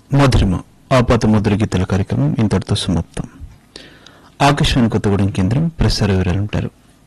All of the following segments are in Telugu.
మధురిమ ఆపాత మధుర గీతల కార్యక్రమం ఇంతటితో సమాప్తం ఆకాశవాణి కొత్తగూడెం కేంద్రం ప్రసార వివరాలుంటారు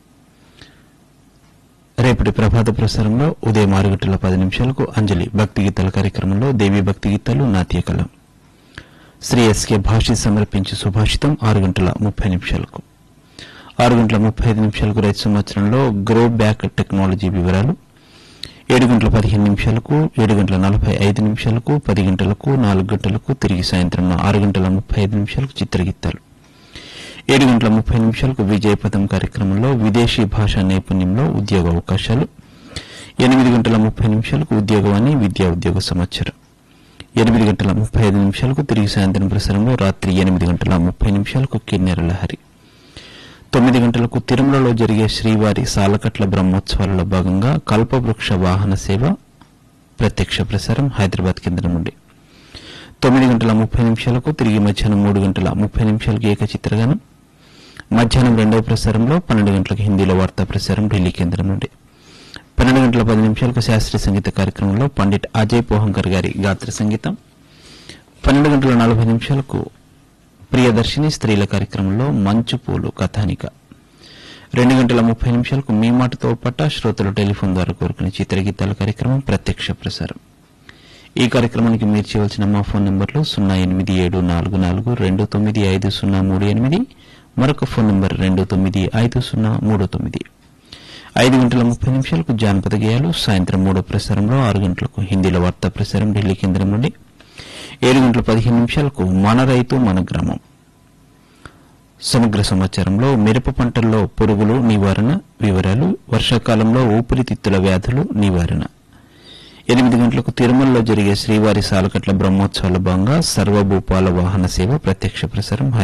రేపటి ప్రభాత ప్రసారంలో ఉదయం ఆరు గంటల పది నిమిషాలకు అంజలి భక్తి గీతాల కార్యక్రమంలో దేవి భక్తి గీతాలు నాట్యకళ శ్రీ ఎస్కే భాషి సమర్పించే సుభాషితం ఆరు గంటల ముప్పై నిమిషాలకు ఆరు గంటల ముప్పై ఐదు నిమిషాలకు రైతు సంవత్సరంలో గ్రో బ్యాక్ టెక్నాలజీ వివరాలు ఏడు గంటల పదిహేను నిమిషాలకు ఏడు గంటల నలభై ఐదు నిమిషాలకు పది గంటలకు నాలుగు గంటలకు తిరిగి సాయంత్రం ఆరు గంటల ముప్పై ఐదు నిమిషాలకు చిత్రగీతాలు ఏడు గంటల ముప్పై నిమిషాలకు విజయపథం కార్యక్రమంలో విదేశీ భాషా నైపుణ్యంలో ఉద్యోగ అవకాశాలు ఎనిమిది గంటల ముప్పై నిమిషాలకు ఉద్యోగవాణి విద్యా ఉద్యోగ సమాచారం ఎనిమిది గంటల ముప్పై ఐదు నిమిషాలకు తిరిగి సాయంత్రం ప్రసారంలో రాత్రి ఎనిమిది గంటల ముప్పై నిమిషాలకు కిన్నెర లహరి తొమ్మిది గంటలకు తిరుమలలో జరిగే శ్రీవారి సాలకట్ల బ్రహ్మోత్సవాలలో భాగంగా కల్పవృక్ష వాహన సేవ ప్రత్యక్ష ప్రసారం హైదరాబాద్ కేంద్రం నుండి తొమ్మిది గంటల ముప్పై నిమిషాలకు తిరిగి మధ్యాహ్నం మూడు గంటల ముప్పై నిమిషాలకు ఏక చిత్రగానం మధ్యాహ్నం రెండవ ప్రసారంలో పన్నెండు గంటలకు హిందీలో వార్తా ప్రసారం ఢిల్లీ కేంద్రం నుండి పన్నెండు గంటల పది నిమిషాలకు శాస్త్రీయ సంగీత కార్యక్రమంలో పండిట్ అజయ్ పోహంకర్ గారి గాత్ర సంగీతం పన్నెండు గంటల నలభై నిమిషాలకు ప్రియదర్శిని స్త్రీల కార్యక్రమంలో మంచు పూలు కథానిక రెండు గంటల ముప్పై నిమిషాలకు మీ మాటతో పట్ట శ్రోతలు టెలిఫోన్ ద్వారా కోరుకునే చిత్రగీతాల కార్యక్రమం ప్రత్యక్ష ప్రసారం ఈ కార్యక్రమానికి మీరు చేయవలసిన మా ఫోన్ నంబర్లు సున్నా ఎనిమిది ఏడు నాలుగు నాలుగు రెండు తొమ్మిది ఐదు సున్నా మూడు ఎనిమిది మరొక ఫోన్ నంబర్ రెండు తొమ్మిది ఐదు సున్నా మూడు తొమ్మిది ఐదు గంటల ముప్పై నిమిషాలకు జానపద గేయాలు సాయంత్రం మూడో ప్రసారంలో ఆరు గంటలకు హిందీలో వార్తా ప్రసారం ఢిల్లీ కేంద్రం నుండి ఏడు గంటల పదిహేను నిమిషాలకు మన రైతు మన గ్రామం సమగ్ర సమాచారంలో మిరప పంటల్లో పురుగులు నివారణ వివరాలు వర్షాకాలంలో ఊపిరితిత్తుల వ్యాధులు నివారణ ఎనిమిది గంటలకు తిరుమలలో జరిగే శ్రీవారి సాలకట్ల బ్రహ్మోత్సవాల భాగంగా సర్వభూపాల వాహన సేవ ప్రత్యక్ష ప్రసారం